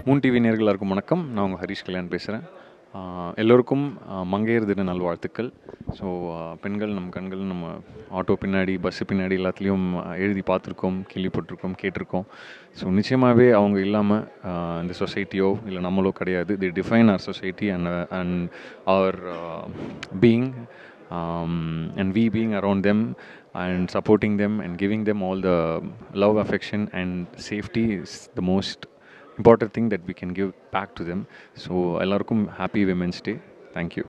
Moon TV நேர்கள் எல்லாருக்கும் வணக்கம் நான் உங்கள் ஹரிஷ் கல்யாண் பேசுகிறேன் எல்லோருக்கும் ஆஹ், மங்கையர் தின நல்வாழ்த்துக்கள் ஸோ பெண்கள் நம் கண்கள் நம்ம ஆட்டோ பின்னாடி பஸ்ஸு பின்னாடி எல்லாத்துலேயும் எழுதி பார்த்துருக்கோம் கேள்விப்பட்டிருக்கோம் கேட்டிருக்கோம் ஸோ நிச்சயமாகவே அவங்க இல்லாமல் இந்த சொசைட்டியோ இல்லை நம்மளோ கிடையாது the define our society and and our being um, and we being around them and supporting them and giving them all the love, affection, and safety is the most important thing that we can give back to them. So, எல்லாருக்கும் happy Women's Day. Thank you.